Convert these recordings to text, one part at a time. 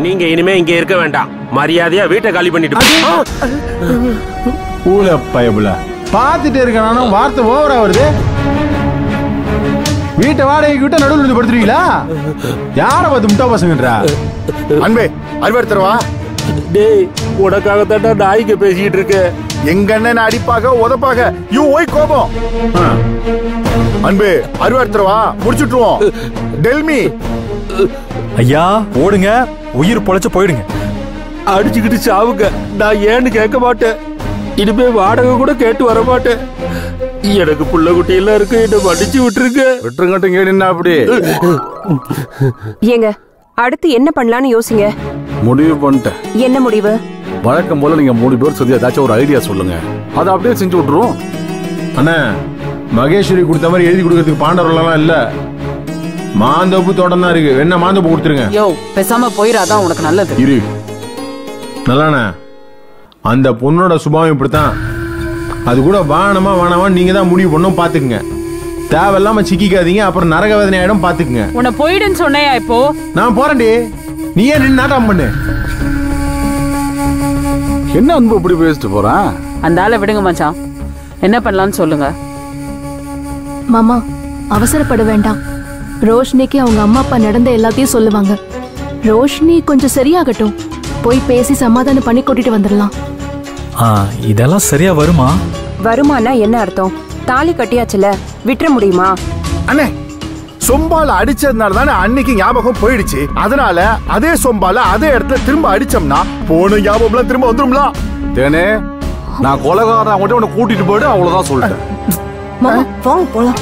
நீங்க இனிமே இங்க இருக்க வேண்டாம் மரியாதையா வீட்டை காலி பண்ணிட்டு போ. ஊல பயபுல பார்த்துட்டு இருக்க நானும் வார்த்தை ஓவரா வருது வீட்டை வாடகைக்கு விட்டு நடுவில் இருந்து படுத்துருவீங்களா யார பார்த்து முட்டா பசங்கன்றா அன்பே அறிவார்த்தரவா டேய் உனக்காகத்தாண்டா நாய்க்கு பேசிக்கிட்டு இருக்கேன் எங்க அண்ணன் அடிப்பாக உதப்பாக யூ ஓய் கோபம் அன்பே அறிவார்த்தரவா முடிச்சுட்டுருவோம் டெல்மி ஐயா ஓடுங்க உயிர் பொழைச்சு போயிடுங்க அடிச்சுக்கிட்டு சாவுங்க நான் ஏன்னு கேட்க மாட்டேன் இனிமே வாடகை கூட கேட்டு வர மாட்டேன் எனக்கு புள்ள குட்டி எல்லாம் இருக்கு என்ன மன்னிச்சு விட்டுருங்க விட்டுருங்கட்டும் நின்னா அப்படி ஏங்க அடுத்து என்ன பண்ணலாம்னு யோசிங்க முடிவு பண்ணிட்டேன் என்ன முடிவு வழக்கம் போல நீங்க மூணு பேர் சொல்லி ஏதாச்சும் ஒரு ஐடியா சொல்லுங்க அதை அப்படியே செஞ்சு விட்டுருவோம் அண்ணா மகேஸ்வரி கொடுத்த மாதிரி எழுதி கொடுக்கறதுக்கு பாண்டவர்கள்லாம் இல்ல மாந்தோப்பு தோட்டம் தான் இருக்கு என்ன மாந்தோப்பு கொடுத்துருங்க யோ பேசாம போயிடாதான் உனக்கு நல்லது இரு நல்லாண்ணே அந்த பொண்ணோட சுபாவம் இப்படித்தான் அது கூட வானமா வானமா நீங்க தான் முடிவு பண்ணும் பாத்துக்குங்க தேவையில்லாம சிக்கிக்காதீங்க அப்புறம் நரக வேதனை ஆயிடும் பாத்துக்குங்க உன்னை போயிடுன்னு சொன்னையா இப்போ நான் போறேன்டி நீ ஏன் நின்று நாட்டம் பண்ணு என்ன அன்பு இப்படி பேசிட்டு போறான் அந்த ஆளை விடுங்க மச்சான் என்ன பண்ணலாம்னு சொல்லுங்க மாமா அவசரப்பட வேண்டாம் ரோஷினிக்கு அவங்க அம்மா அப்பா நடந்த எல்லாத்தையும் சொல்லுவாங்க ரோஷினி கொஞ்சம் சரியாகட்டும் போய் பேசி சமாதானம் பண்ணி கூட்டிட்டு வந்துடலாம் ஆ இதெல்லாம் சரியா வருமா வருமானா என்ன அர்த்தம் தாலி கட்டியாச்சுல விட்டுற முடியுமா அண்ணே சொம்பால அடிச்சதுனால தானே அன்னைக்கு ஞாபகம் போயிடுச்சு அதனால அதே சொம்பால அதே இடத்துல திரும்ப அடிச்சோம்னா போன ஞாபகம்லாம் திரும்ப வந்துரும்ல தேனே நான் கொலகாரன் அவங்கள்ட்ட உன்னை கூட்டிட்டு போயிடு அவ்வளவுதான் சொல்லிட்டேன் மாமா வாங்க போலாம்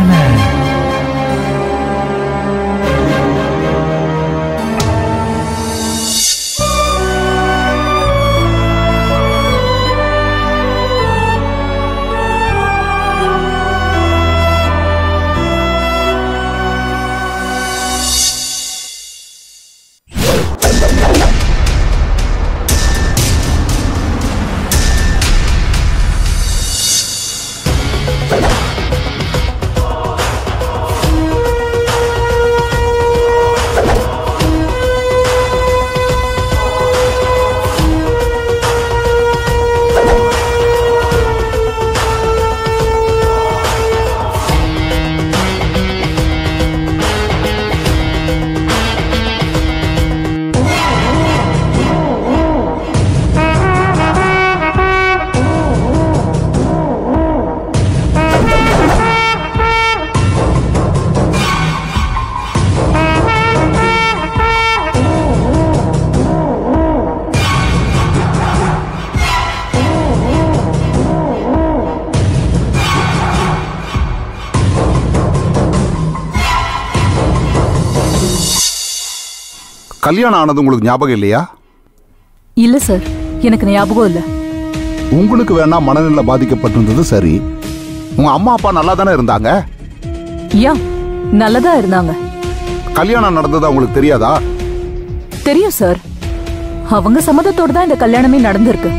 கல்யாணம் ஆனது உங்களுக்கு ஞாபகம் இல்லையா இல்ல சார் எனக்கு ஞாபகம் இல்ல உங்களுக்கு வேணா மனநிலை பாதிக்கப்பட்டிருந்தது சரி உங்க அம்மா அப்பா நல்லா தானே இருந்தாங்க யா நல்லதா இருந்தாங்க கல்யாணம் நடந்தது உங்களுக்கு தெரியாதா தெரியும் சார் அவங்க சம்மதத்தோட தான் இந்த கல்யாணமே நடந்திருக்கு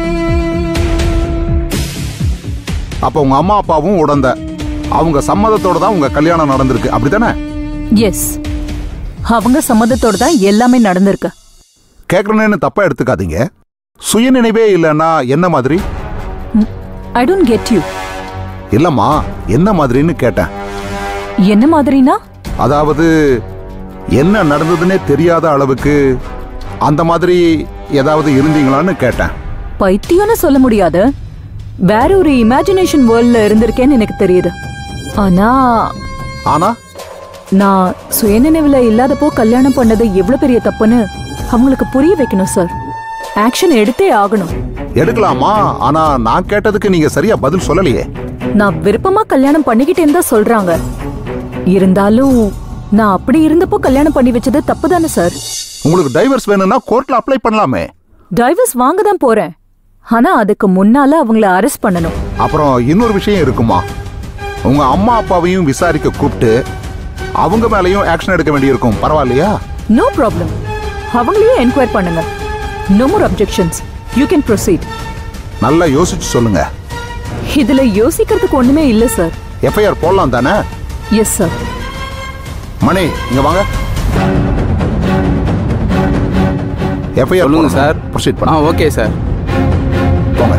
அப்ப உங்க அம்மா அப்பாவும் உடந்த அவங்க சம்மதத்தோட தான் உங்க கல்யாணம் நடந்திருக்கு அப்படித்தானே எஸ் அவங்க சம்மதத்தோட தான் எல்லாமே நடந்திருக்கு கேட்கறேன்னு தப்பா எடுத்துக்காதீங்க சுயநினைவே இல்லைன்னா என்ன மாதிரி ஐ டோன்ட் கெட் யூ இல்லம்மா என்ன மாதிரின்னு கேட்டேன் என்ன மாதிரினா அதாவது என்ன நடந்ததுன்னே தெரியாத அளவுக்கு அந்த மாதிரி ஏதாவது இருந்தீங்களான்னு கேட்டேன் பைத்தியம்னு சொல்ல முடியாது வேற ஒரு இமேஜினேஷன் வேர்ல்ட்ல இருந்திருக்கேன்னு எனக்கு தெரியுது ஆனா ஆனா நான் சுயநினைவுல இல்லாதப்போ கல்யாணம் பண்ணது எவ்வளவு பெரிய தப்புன்னு அவங்களுக்கு புரிய வைக்கணும் சார் ஆக்ஷன் எடுத்தே ஆகணும் எடுக்கலாமா ஆனா நான் கேட்டதுக்கு நீங்க சரியா பதில் சொல்லலையே நான் விருப்பமா கல்யாணம் பண்ணிக்கிட்டேன்னு தான் சொல்றாங்க இருந்தாலும் நான் அப்படி இருந்தப்போ கல்யாணம் பண்ணி வச்சது தப்பு தானே சார் உங்களுக்கு டைவர்ஸ் வேணும்னா கோர்ட்ல அப்ளை பண்ணலாமே டைவர்ஸ் வாங்க தான் போறேன் ஆனா அதுக்கு முன்னால அவங்கள அரெஸ்ட் பண்ணணும் அப்புறம் இன்னொரு விஷயம் இருக்குமா உங்க அம்மா அப்பாவையும் விசாரிக்க கூப்பிட்டு அவங்க மேலயும் ஆக்ஷன் எடுக்க வேண்டியிருக்கும் பரவாயில்லையா நோ ப்ராப்ளம் அவங்களையும் என்கொயர் பண்ணுங்க no more objections you can proceed நல்லா யோசிச்சு சொல்லுங்க இதுல யோசிக்கிறதுக்கு ஒண்ணுமே இல்ல சார் எஃப்ஐஆர் போடலாம் தானே எஸ் சார் மணி இங்க வாங்க எஃப்ஐஆர் சொல்லுங்க சார் ப்ரொசீட் ஆ பண்ண ஓகே சார் போங்க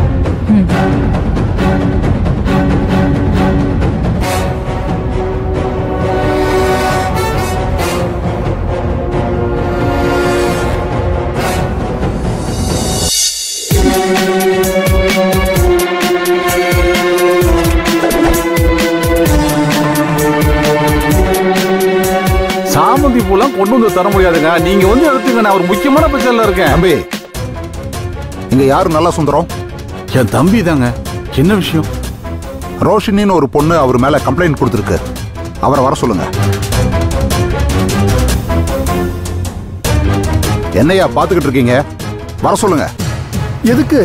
சாமந்தி பூலாம் கொண்டு வந்து தர முடியாதுங்க நீங்க வந்து எடுத்துங்க நான் ஒரு முக்கியமான பிரச்சனைல இருக்கேன் தம்பி இங்க யாரு நல்லா சுந்தரம் என் தம்பி தாங்க என்ன விஷயம் ரோஷினின்னு ஒரு பொண்ணு அவர் மேல கம்ப்ளைண்ட் கொடுத்துருக்கு அவரை வர சொல்லுங்க என்னையா பாத்துக்கிட்டு இருக்கீங்க வர சொல்லுங்க எதுக்கு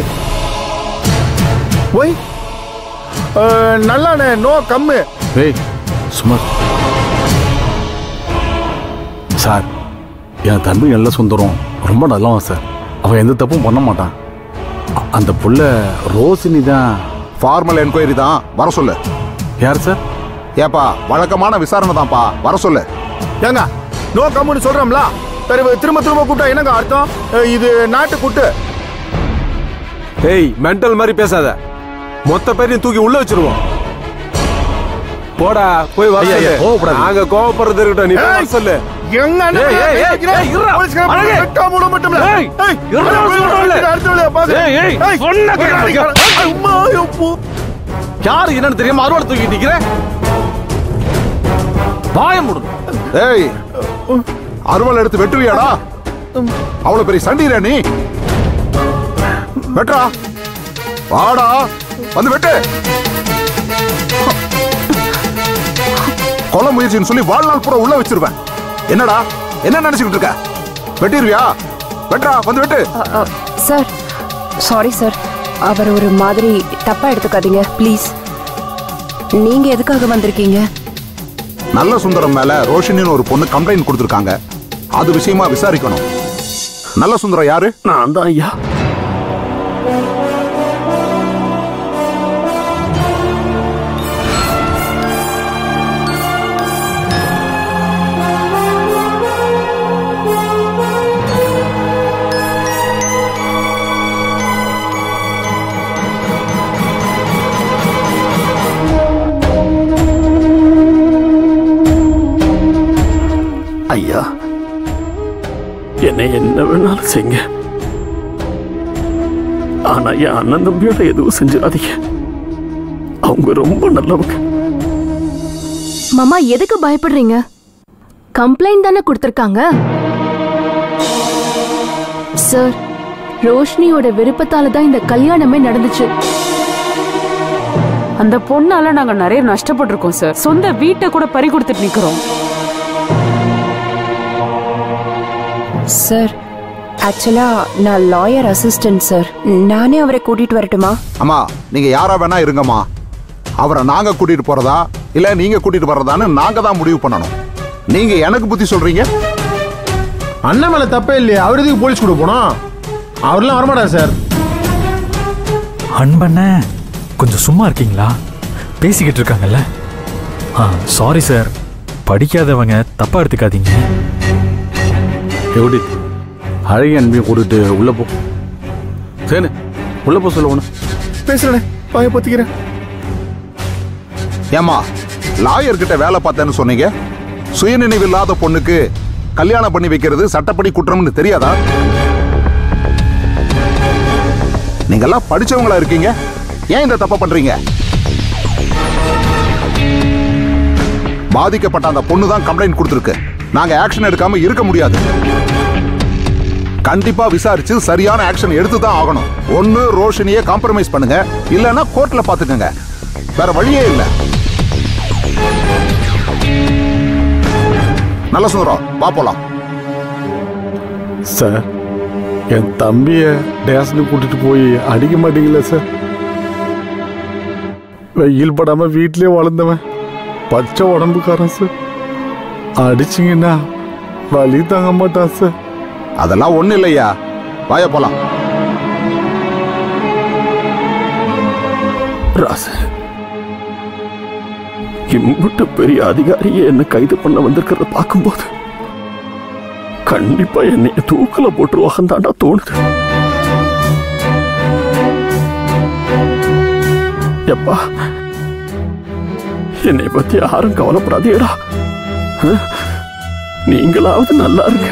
ஒய் நல்லாண்ணே நோ கம்மு ஏய் சும்மா சார் என் தம்பி நல்ல சுந்தரம் ரொம்ப நல்லவன் சார் அவன் எந்த தப்பும் பண்ண மாட்டான் அ- அந்த புள்ள ரோசினி தான் ஃபார்மல் என்கொயரி தான் வர சொல்லு யார் சார் ஏப்பா வழக்கமான விசாரணை தான்ப்பா வர சொல்லு ஏங்க நோ கம்முன்னு சொல்றோம்ல சரி திரும்ப திரும்ப கூட்டா என்னங்க அர்த்தம் அஹ், இது நாட்டு கூட்டு ஏய் மென்டல் மாதிரி பேசாத மொத்த பேரையும் தூக்கி உள்ள வச்சிருவோம் போடா போய் வர ஐயா, ஐயா, சொல்லு. கோவப்படாத. நாங்க கோவப்படுறது இருக்கட்டும் நீ போய் வர சொல்லு எங்க அண்ணன் ஏய், ஏய், ஏய், பேசிக்கிறேன். ஏய், இருடா. போலீஸ்காரன் அழகு. வெட்டாம விட மாட்டோம்ல. ஏய், ஏய், இருடா, அடுத்த சொல்றேன்ல. வேலையை அடுத்த வேலையை பாரு. ஏய், ஏய், ஏய், சொன்ன கேளு. அடிக்கிறான். அம்மா, எப்போ? யாரு என்னன்னு தெரியாம அறுவாள் தூக்கி நிக்கிற வாய முடு ஏய் அருவாள் எடுத்து வெட்டுவியாடா அவ்வளவு பெரிய சண்டிரா நீ வெட்டுறா வாடா வந்து வெட்டு கொலை முயற்சின்னு சொல்லி வாழ்நாள் பூரா உள்ள வச்சிருவேன் என்னடா என்ன நினைச்சுக்கிட்டு இருக்க வெட்டிருவியா வெட்டுறா வந்து வெட்டு சார் சாரி சார் அவர் ஒரு மாதிரி தப்பா எடுத்துக்காதீங்க ப்ளீஸ் நீங்க எதுக்காக வந்திருக்கீங்க நல்ல சுந்தரம் மேல ரோஷினின்னு ஒரு பொண்ணு கம்ப்ளைண்ட் கொடுத்துருக்காங்க அது விஷயமா விசாரிக்கணும் நல்ல சுந்தரம் யாரு நான் தான் ஐயா ஐயா என்னை என்ன வேணாலும் செய்யுங்க ஆனா என் அண்ணன் தம்பியோட எதுவும் செஞ்சிடாதீங்க அவங்க ரொம்ப நல்லவங்க மாமா எதுக்கு பயப்படுறீங்க கம்ப்ளைண்ட் தானே கொடுத்துருக்காங்க சார் ரோஷினியோட விருப்பத்தால தான் இந்த கல்யாணமே நடந்துச்சு அந்த பொண்ணால நாங்க நிறைய நஷ்டப்பட்டிருக்கோம் சார் சொந்த வீட்டை கூட பறி கொடுத்துட்டு நிக்கிறோம் சார் ஆக்சுவலா நான் லாயர் அசிஸ்டன்ட் சார் நானே அவரை கூட்டிட்டு வரட்டுமா அம்மா நீங்க யாரா வேணா இருங்கம்மா அவரை நாங்க கூட்டிட்டு போறதா இல்ல நீங்க கூட்டிட்டு போறதான்னு நாங்க தான் முடிவு பண்ணணும் நீங்க எனக்கு புத்தி சொல்றீங்க அண்ணன் மேல தப்பே இல்லையே அவர் எதுக்கு போலீஸ் கூட போனோம் அவர்லாம் வரமாட்டார் சார் அன்பண்ண கொஞ்சம் சும்மா இருக்கீங்களா பேசிக்கிட்டு இருக்காங்கல்ல ஆ சாரி சார் படிக்காதவங்க தப்பா எடுத்துக்காதீங்க எப்படி அழகிய அன்பையும் கூட்டிட்டு உள்ள போ சரி உள்ள போ சொல்ல ஒண்ணு பேசுறேனே வாய பத்திக்கிறேன் ஏமா லாயர் கிட்ட வேலை பார்த்தேன்னு சொன்னீங்க சுயநினைவு இல்லாத பொண்ணுக்கு கல்யாணம் பண்ணி வைக்கிறது சட்டப்படி குற்றம்னு தெரியாதா நீங்கெல்லாம் படிச்சவங்களா இருக்கீங்க ஏன் இந்த தப்ப பண்றீங்க பாதிக்கப்பட்ட அந்த பொண்ணு தான் கம்ப்ளைண்ட் கொடுத்துருக்கு நாங்க ஆக்ஷன் எடுக்காம இருக்க முடியாது கண்டிப்பா விசாரிச்சு சரியான ஆக்ஷன் எடுத்து தான் ஆகணும் ஒன்னு ரோஷினியை காம்ப்ரமைஸ் பண்ணுங்க இல்லைன்னா கோர்ட்ல பாத்துக்கங்க வேற வழியே இல்லை நல்ல சுந்தரம் வா போலாம் சார் என் தம்பிய டேஷனுக்கு கூட்டிட்டு போய் அடிக்க மாட்டீங்களா சார் வெயில் படாம வீட்லயே வளர்ந்தவன் பச்சை உடம்புக்காரன் சார் அடிச்சிங்கன்னா வலி தாங்க மாட்டான் சார் அதெல்லாம் ஒண்ணு இல்லையா வாயா போலாம் ராசு இம்புட்டு பெரிய அதிகாரியே என்ன கைது பண்ண வந்திருக்கிறத பார்க்கும்போது கண்டிப்பா என்னைய தூக்கல போட்டுருவாங்க தாண்டா தோணுது எப்பா என்னை பத்தி யாரும் கவலைப்படாதேடா அஹ், நீங்களாவது நல்லா இருங்க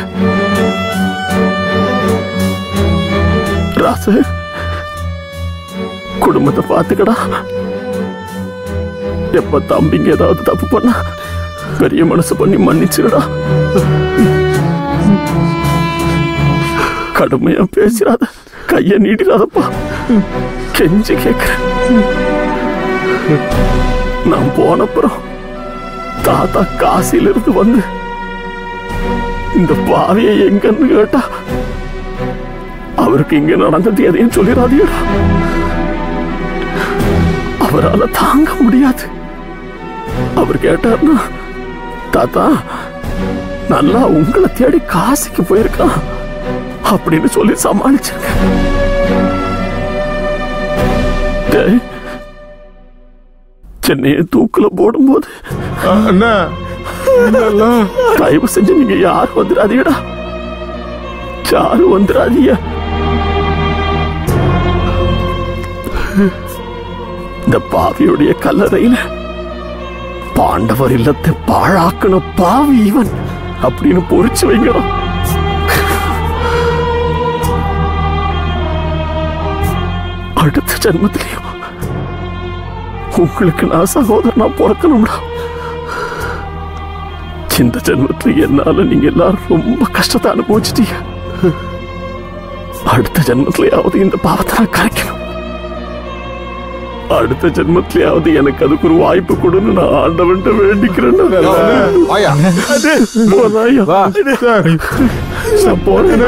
ராசு குடும்பத்தை பார்த்துக்கடா எப்ப தம்பிங்க ஏதாவது தப்பு பண்ணா பெரிய மனசு பண்ணி மன்னிச்சிருடா கடுமையா பேசிடாத கைய நீட்டிடாதப்பா கெஞ்சி கேக்குறேன் நான் போனப்புறம் தாத்தா காசில இருந்து வந்து இந்த பாவியை எங்கன்னு கேட்டா அவருக்கு இங்க நடந்தது எதையும் சொல்லிடாதீடா அவரால தாங்க முடியாது அவர் கேட்டார்னா தாத்தா நல்லா உங்களை தேடி காசிக்கு போயிருக்கான் அப்படின்னு சொல்லி சமாளிச்சிருக்க டேய், சென்னையை தூக்குல போடும்போது அண்ணா தயவு செஞ்சு நீங்க யாரும் வந்துடாதீடா யாரும் வந்துடாதீங்க இந்த பாவியுடைய கல்லறையில பாண்டவர் இல்லத்தை பாழாக்கின பாவி இவன் அப்படின்னு பொறிச்சு வைங்கடா அடுத்த ஜென்மத்திலையும் உங்களுக்கு நான் சகோதரனா பிறக்கணும்டா இந்த ஜென்மத்துல என்னால நீங்க எல்லாரும் ரொம்ப கஷ்டத்தை அனுபவிச்சிட்டீங்க அடுத்த ஜென்மத்திலேயாவது இந்த பாவத்தை நான் கரைக்கணும் அடுத்த ஜென்மத்திலேயாவது எனக்கு அதுக்கு ஒரு வாய்ப்பு கொடுன்னு நான் ஆண்டவன்ட்ட வேண்டிக்கிறேன் வாயா. போதாயா? நான் போறேன்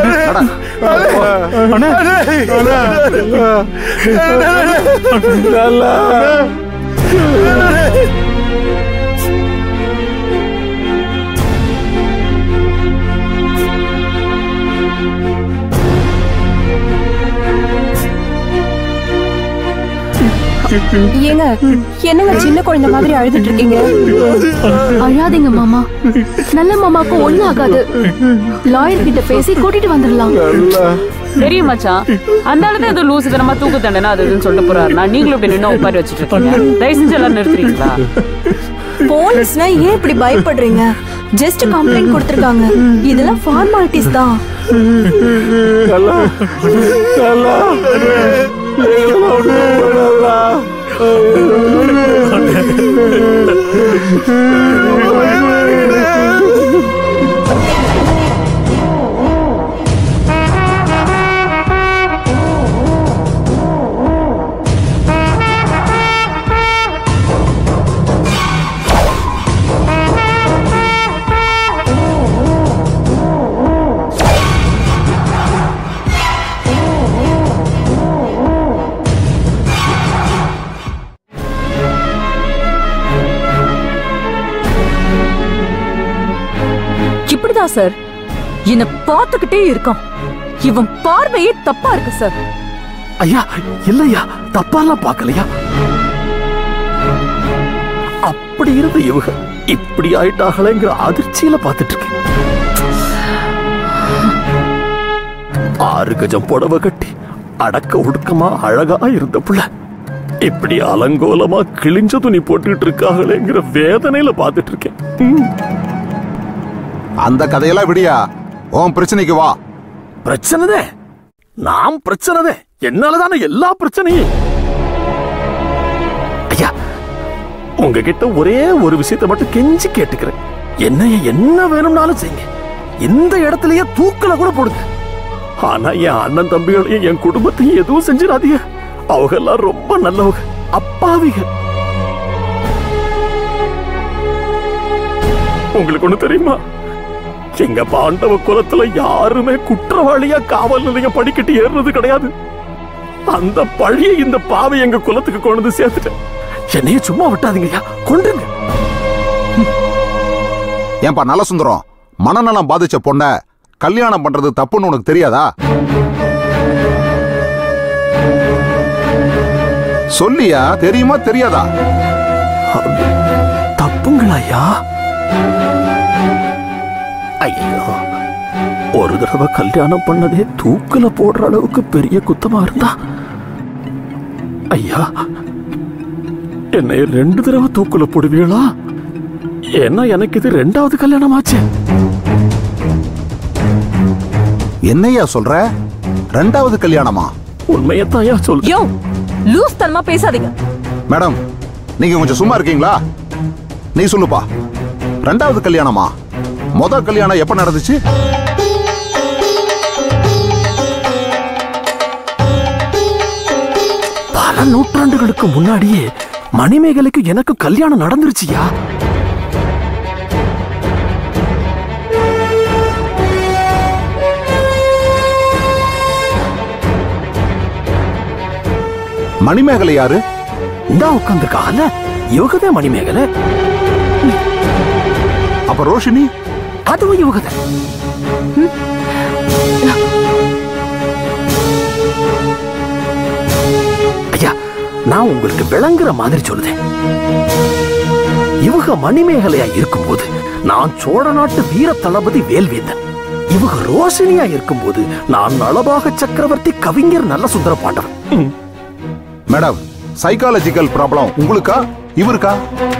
ஏங்க என்னங்க சின்ன குழந்தை மாதிரி அழுதுட்டு இருக்கீங்க அழாதீங்க மாமா நல்ல மாமாக்கு ஒண்ணு ஆகாது லாயர் கிட்ட பேசி கூட்டிட்டு வந்துடலாம் தெரியும் மச்சான் அந்த ஆளு ஏதோ லூசு தனமா தூக்கு தண்டனை அது இதுன்னு சொல்லிட்டு போறாரு நான் நீங்களும் இப்படி நின்று உட்காரி வச்சுட்டு இருக்கீங்க தயவு செஞ்சு எல்லாம் நிறுத்துறீங்களா போலீஸ்னா ஏன் இப்படி பயப்படுறீங்க ஜஸ்ட் கம்ப்ளைண்ட் கொடுத்திருக்காங்க இதெல்லாம் ஃபார்மாலிட்டிஸ் தான் இப்படிதான் சார் என்ன பார்த்துக்கிட்டே இருக்கான் இவன் பார்வையே தப்பா இருக்கு சார் ஐயா இல்லையா தப்பாலாம் பார்க்கலையா அப்படி இருந்த இவங்க இப்படி ஆயிட்டாங்களேங்கிற அதிர்ச்சியில பார்த்துட்டு இருக்கேன் ஆறு கஜம் புடவை கட்டி அடக்க ஒடுக்கமா அழகா இருந்த புள்ள இப்படி அலங்கோலமா கிழிஞ்ச துணி போட்டுக்கிட்டு இருக்காங்களேங்கிற வேதனையில பார்த்துட்டு இருக்கேன் ம். அந்த கதையெல்லாம் விடியா உன் பிரச்சனைக்கு வா பிரச்சனை நாம் பிரச்சனை என்னாலதானே எல்லா பிரச்சனையும் ஐயா உங்ககிட்ட ஒரே ஒரு விஷயத்தை மட்டும் கெஞ்சி கேட்டுக்கிறேன் என்னைய என்ன வேணும்னாலும் செய்யுங்க எந்த இடத்துலயே தூக்கல கூட போடுங்க ஆனா என் அண்ணன் தம்பிகளையும் என் குடும்பத்தையும் எதுவும் செஞ்சிடாதீங்க அவங்க எல்லாம் ரொம்ப நல்லவங்க அப்பாவிங்க உங்களுக்கு ஒண்ணு தெரியுமா எங்க பாண்டவ குலத்துல யாருமே குற்றவாளியா காவல் நிலையம் படிக்கட்டு ஏறுறது கிடையாது அந்த பழிய இந்த பாவை எங்க குலத்துக்கு கொண்டு வந்து சேர்த்துட்டேன் என்னைய சும்மா விட்டாதீங்கய்யா கொண்டுங்க ஏன்பா நல்ல சுந்தரம் மனநலம் பாதிச்ச பொண்ண கல்யாணம் பண்றது தப்புன்னு உனக்கு தெரியாதா சொல்லியா தெரியுமா தெரியாதா தப்புங்களாயா ஐயோ ஒரு தடவை கல்யாணம் பண்ணதே தூக்குல போடுற அளவுக்கு பெரிய குத்தமா இருந்தா ஐயா என்னை ரெண்டு தடவை தூக்குல போடுவீங்களா ஏன்னா எனக்கு இது ரெண்டாவது கல்யாணம் ஆச்சு என்னையா சொல்ற ரெண்டாவது கல்யாணமா உண்மையத்தான் ஐயா சொல்றேன் யோ லூஸ் தனமா பேசாதீங்க மேடம் நீங்க கொஞ்சம் சும்மா இருக்கீங்களா நீ சொல்லுப்பா ரெண்டாவது கல்யாணமா முத கல்யாணம் எப்ப நடந்துச்சு பல நூற்றாண்டுகளுக்கு முன்னாடியே மணிமேகலைக்கு எனக்கு கல்யாணம் நடந்துருச்சுயா மணிமேகலை யாரு இந்த உட்காந்துருக்காங்கல்ல இவகதான் மணிமேகலை அப்ப ரோஷினி அதுவும் இவகதான் ஐயா நான் உங்களுக்கு விளங்குற மாதிரி சொல்லுதேன் இவக மணிமேகலையா இருக்கும்போது நான் சோழ நாட்டு வீர தளபதி வேல்வேந்தன் இவக ரோஷினியா இருக்கும்போது நான் நளபாக சக்கரவர்த்தி கவிஞர் நல்ல Sundara Pandavan madam psychological problem உங்களுக்கா இவருக்கா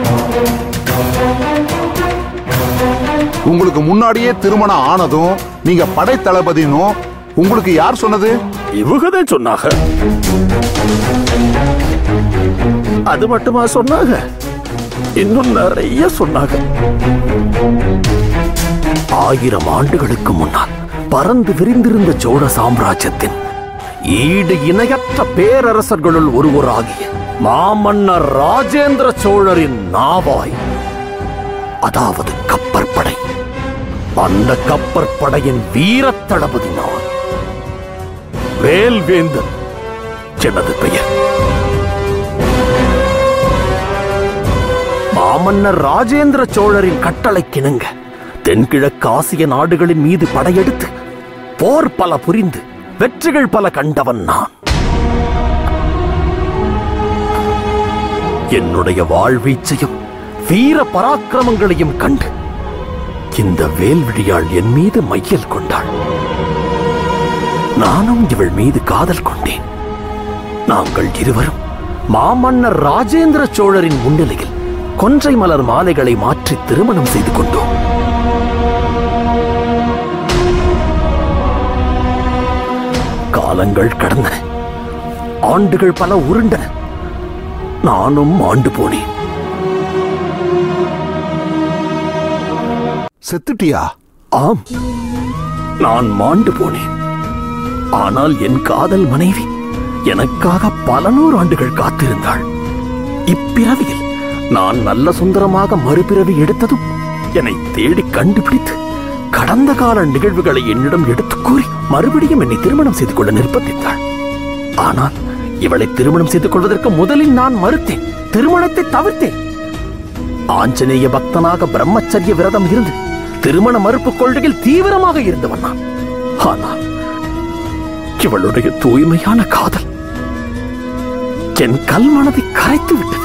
உங்களுக்கு முன்னாடியே திருமணம் ஆனதும் நீங்க படை தளபதினும் உங்களுக்கு யார் சொன்னது இவகதான் சொன்னாங்க அது மட்டுமா சொன்னாங்க இன்னும் நிறைய சொன்னாங்க ஆயிரம் ஆண்டுகளுக்கு முன்னால் பறந்து விரிந்திருந்த சோழ சாம்ராஜ்யத்தின் ஈடு இணையற்ற பேரரசர்களுள் ஒருவராகிய மாமன்னர் ராஜேந்திர சோழரின் நாவாய் அதாவது கப்பற்படை அந்த கப்பற்படையின் வீரத் தளபதி நான் வேல்வேந்தன் எனது பெயர் மாமன்னர் ராஜேந்திர சோழரின் கட்டளைக்கிணங்க தென்கிழக்கு ஆசிய நாடுகளின் மீது படையெடுத்து போர் பல புரிந்து வெற்றிகள் பல கண்டவன் நான் என்னுடைய வாழ்வீச்சையும் வீர பராக்கிரமங்களையும் கண்டு இந்த வேல்விழியாள் என் மீது மையல் கொண்டாள் நானும் இவள் மீது காதல் கொண்டேன் நாங்கள் இருவரும் மாமன்னர் ராஜேந்திர சோழரின் முன்னிலையில் கொன்றை மலர் மாலைகளை மாற்றி திருமணம் செய்து கொண்டோம் காலங்கள் கடந்தன ஆண்டுகள் பல உருண்டன நானும் ஆண்டு போனேன் செத்துட்டியா ஆம் நான் மாண்டு போனேன் ஆனால் என் காதல் மனைவி எனக்காக பல நூறு ஆண்டுகள் காத்திருந்தாள் இப்பிறவியில் நான் நல்ல சுந்தரமாக மறுபிறவி எடுத்ததும் என்னை தேடி கண்டுபிடித்து கடந்த கால நிகழ்வுகளை என்னிடம் எடுத்துக் கூறி மறுபடியும் என்னை திருமணம் செய்து கொள்ள நிர்பந்தித்தாள் ஆனால் இவளை திருமணம் செய்து கொள்வதற்கு முதலில் நான் மறுத்தேன் திருமணத்தை தவிர்த்தேன் ஆஞ்சநேய பக்தனாக பிரம்மச்சரிய விரதம் இருந்து திருமண மறுப்பு கொள்கையில் தீவிரமாக இருந்தவன் நான் ஆனால் இவளுடைய தூய்மையான காதல் என் கல் மனதை கரைத்து விட்டது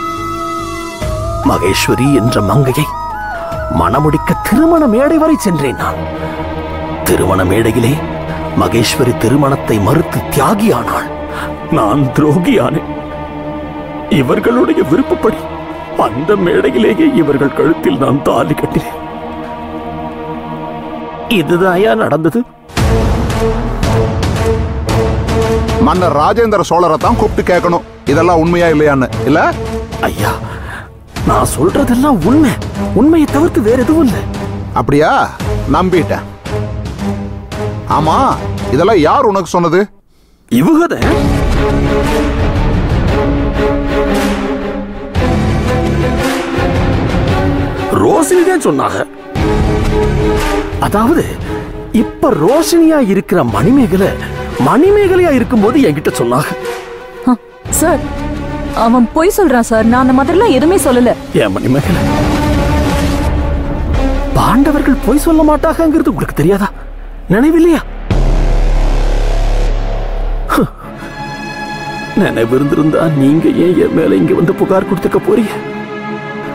மகேஸ்வரி என்ற மங்கையை மணமுடிக்க திருமண மேடை வரை சென்றேன் நான் திருமண மேடையிலே மகேஸ்வரி திருமணத்தை மறுத்து தியாகியானாள் நான் துரோகியானேன் இவர்களுடைய விருப்பப்படி அந்த மேடையிலேயே இவர்கள் கழுத்தில் நான் தாலி கட்டினேன் இதுதாயா நடந்தது மன்னர் ராஜேந்திர சோழரை தான் கூப்பிட்டு கேட்கணும் இதெல்லாம் உண்மையா இல்லையான்னு இல்ல ஐயா நான் சொல்றதெல்லாம் உண்மை உண்மையை தவிர்த்து வேற எதுவும் இல்லை அப்படியா நம்பிட்டேன் ஆமா இதெல்லாம் யார் உனக்கு சொன்னது இவகத ரோஷினி தான் சொன்னாங்க அதாவது இப்ப ரோஷினியா இருக்கிற மணிமேகலை மணிமேகலையா இருக்கும்போது என்கிட்ட சொன்னாங்க சார் அவன் பொய் சொல்றான் சார் நான் அந்த மாதிரிலாம் எதுவுமே சொல்லல ஏன் மணிமேகலை பாண்டவர்கள் பொய் சொல்ல மாட்டாங்கங்கிறது உங்களுக்கு தெரியாதா நினைவில்லையா ஹ். நினைவு இருந்திருந்தா நீங்க ஏன் என் மேல இங்க வந்து புகார் கொடுத்துக்க போறீங்க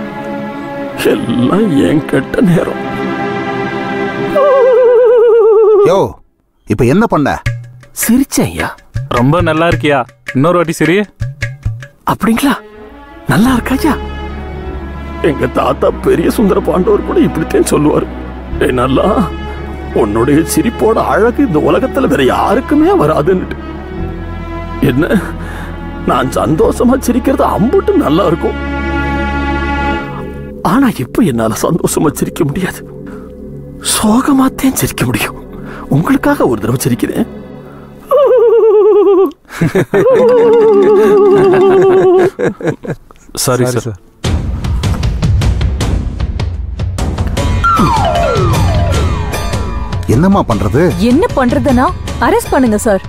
எல்லாம் ஏன் கெட்ட நேரம் யோ இப்ப என்ன பண்ண சிரிச்சேன் ஐயா ரொம்ப நல்லா இருக்கியா இன்னொரு வாட்டி சரி அப்படிங்களா நல்லா இருக்காயா எங்க தாத்தா பெரிய சுந்தர பாண்டவர் கூட இப்படித்தான் சொல்லுவாரு ஏய் நல்லா உன்னுடைய சிரிப்போட அழகு இந்த உலகத்துல வேற யாருக்குமே வராதுன்னு என்ன நான் சந்தோஷமா சிரிக்கிறது அம்புட்டு நல்லா இருக்கும் ஆனா இப்ப என்னால சந்தோஷமா சிரிக்க முடியாது சோகமாத்தேன் சிரிக்க முடியும் உங்களுக்காக ஒரு தடவை சிரிக்கிறேன் சாரி சார் என்னம்மா பண்றது என்ன பண்றதுன்னா அரெஸ்ட் பண்ணுங்க சார்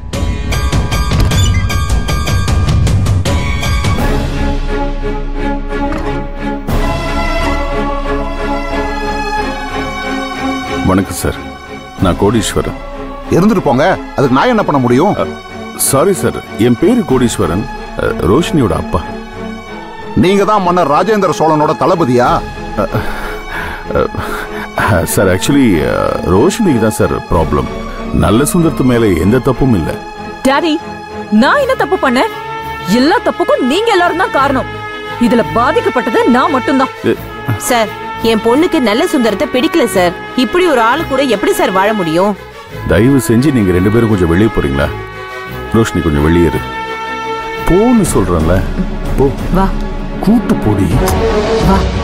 வணக்கம் சார் நான் கோடீஸ்வரன் இருந்துட்டு போங்க அதுக்கு நான் என்ன பண்ண முடியும் சாரி சார் என் பேரு கோடீஸ்வரன் அஹ், ரோஷினியோட அப்பா நீங்க தான் மன்னர் ராஜேந்திர சோழனோட தளபதியா அஹ், சார் ஆக்சுவலி ரோஷினிக்கு தான் சார் ப்ராப்ளம் நல்ல சுந்தரத்து மேல எந்த தப்பும் இல்லை டாடி நான் என்ன தப்பு பண்ணேன் எல்லா தப்புக்கும் நீங்க எல்லாரும் தான் காரணம் இதுல பாதிக்கப்பட்டது நான் மட்டும்தான் சார் என் பொண்ணுக்கு நல்ல சுந்தரத்தை பிடிக்கல சார் இப்படி ஒரு ஆளு கூட எப்படி சார் வாழ முடியும் தயவு செஞ்சு நீங்க ரெண்டு பேரும் கொஞ்சம் வெளியே போறீங்களா ரோஷினி கொஞ்சம் வெளியே இரு போன்னு சொல்றேன்ல போ வா கூட்டு போடி வா